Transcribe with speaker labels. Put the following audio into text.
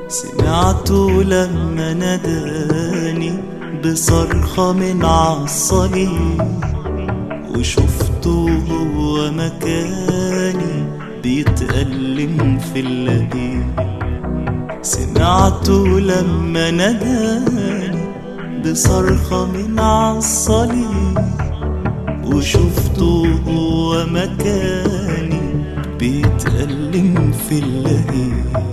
Speaker 1: سمعته لما ناداني بصرخة من عالصليب وشفته هو مكاني بيتألم في اللهيب سمعته لما ناداني بصرخة من عالصليب وشفته هو مكاني بيتألم في اللهيب